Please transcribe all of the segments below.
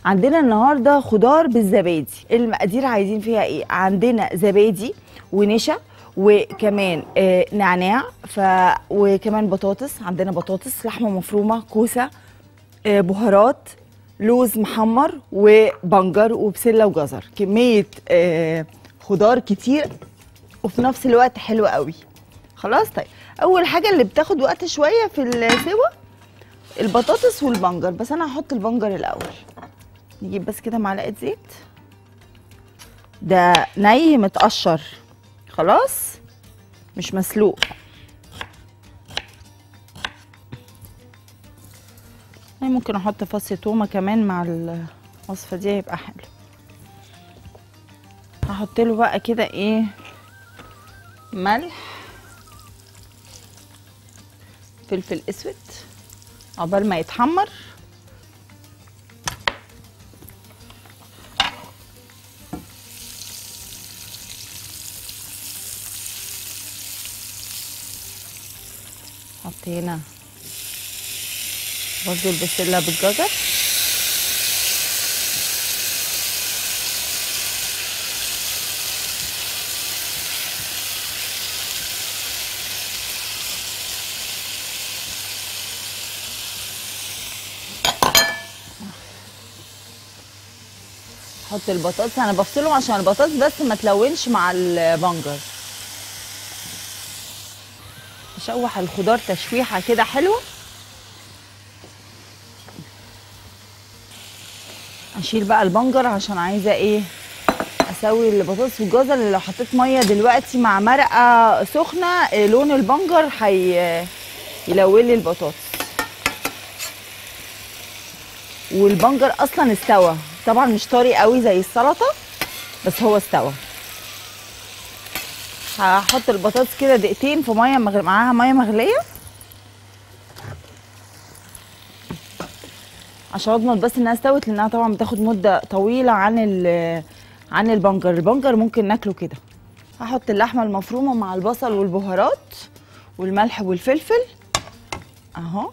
عندنا النهارده خضار بالزبادي المقادير عايزين فيها ايه عندنا زبادي ونشا وكمان آه نعناع ف وكمان بطاطس عندنا بطاطس لحمه مفرومه كوسه آه بهارات لوز محمر وبنجر وبسله وجزر كميه آه خضار كتير وفي نفس الوقت حلو قوي خلاص طيب اول حاجه اللي بتاخد وقت شويه في السوا البطاطس والبنجر بس انا هحط البنجر الاول نجيب بس كده معلقه زيت ده ني متقشر خلاص مش مسلوق يعني ممكن احط فص تومه كمان مع الوصفه دي هيبقى حلو هحط له بقى كده ايه ملح فلفل اسود عقبال ما يتحمر حط هنا برضو البسلة بالجزر احط البطاطس انا بفصلهم عشان البطاطس بس ما تلونش مع البنجر اشوح الخضار تشويحه كده حلوه اشيل بقى البنجر عشان عايزه ايه اسوي البطاطس والجزر اللي لو حطيت ميه دلوقتي مع مرقه سخنه لون البنجر هي يلون لي البطاطس والبنجر اصلا استوى طبعا مش طري قوي زي السلطه بس هو استوى هحط البطاطس كده دقيقتين في ميه مغل... معاها ميه مغليه عشان اضمن بس انها استوت لانها طبعا بتاخد مده طويله عن ال... عن البنجر البنجر ممكن ناكله كده هحط اللحمه المفرومه مع البصل والبهارات والملح والفلفل اهو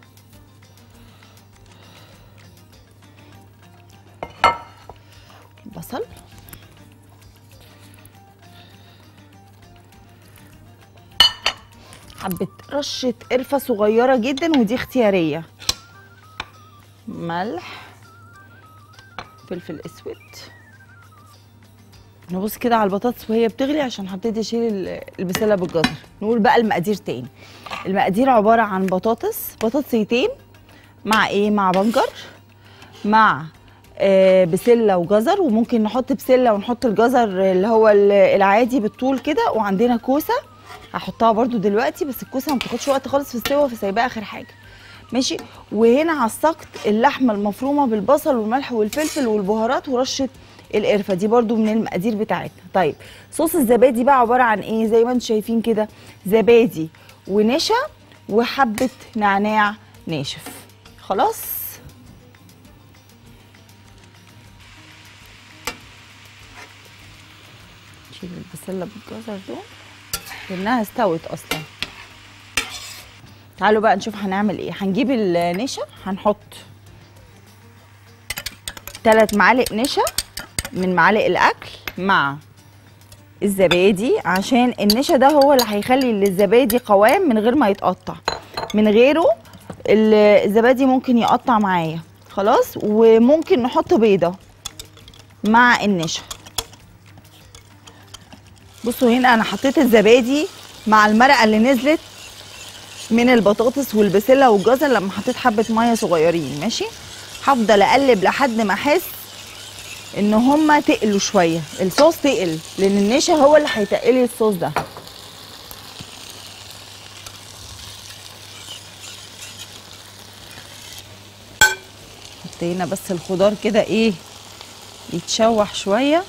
البصل حبة رشة قرفة صغيرة جدا ودي اختيارية ملح فلفل اسود نبص كده على البطاطس وهي بتغلي عشان هبتدي اشيل البسله بالجزر نقول بقى المقادير تاني المقادير عباره عن بطاطس بطاطسيتين مع ايه مع بنجر مع آه بسله وجزر وممكن نحط بسله ونحط الجزر اللي هو العادي بالطول كده وعندنا كوسه هحطها برده دلوقتي بس الكوسه ما بتاخدش وقت خالص في السوا فسايباها اخر حاجه ماشي وهنا عصقت اللحمه المفرومه بالبصل والملح والفلفل والبهارات ورشه القرفه دي برده من المقادير بتاعتنا طيب صوص الزبادي بقى عباره عن ايه زي ما انتم شايفين كده زبادي ونشا وحبه نعناع ناشف خلاص نشيل البسله بالجزر دول لانها استوت اصلا تعالوا بقى نشوف هنعمل ايه هنجيب النشا هنحط ثلاث معالق نشا من معالق الاكل مع الزبادي عشان النشا ده هو اللي هيخلي الزبادي قوام من غير ما يتقطع من غيره الزبادي ممكن يقطع معايا خلاص وممكن نحط بيضه مع النشا بصوا هنا انا حطيت الزبادي مع المرقه اللي نزلت من البطاطس والبسله والجزر لما حطيت حبه ميه صغيرين ماشي هفضل اقلب لحد ما احس ان هما تقلوا شويه الصوص تقل لان النشا هو اللي هيتقلي الصوص ده حط هنا بس الخضار كده ايه يتشوح شويه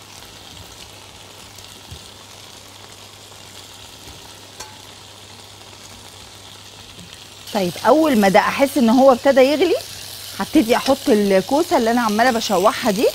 طيب اول ما ده احس ان هو ابتدى يغلي هبتدي احط الكوسه اللي انا عماله بشوحها دي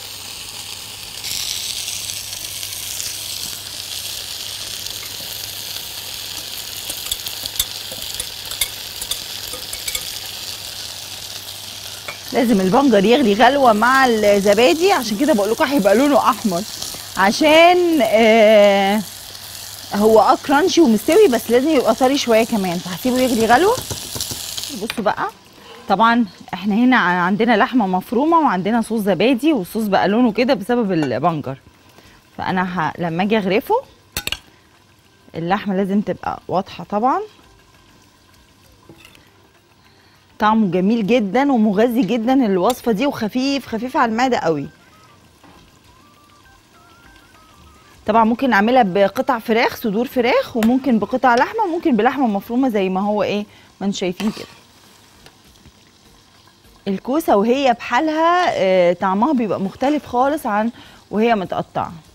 لازم البنجر يغلي غلوه مع الزبادي عشان كده بقول لكم هيبقى لونه احمر عشان آه هو اه كرانشي ومستوي بس لازم يبقى طري شويه كمان فهسيبه يغلي غلوه بصوا بقى طبعا احنا هنا عندنا لحمه مفرومه وعندنا صوص زبادي والصوص بقى لونه كده بسبب البنجر فانا ه... لما اجي اغرفه اللحمه لازم تبقى واضحه طبعا طعمه جميل جدا ومغذي جدا الوصفه دي وخفيف خفيف على المعده قوي طبعا ممكن نعملها بقطع فراخ صدور فراخ وممكن بقطع لحمه وممكن بلحمه مفرومه زي ما هو ايه ما انتم شايفين كده الكوسه وهي بحالها آه، طعمها بيبقى مختلف خالص عن وهي متقطعه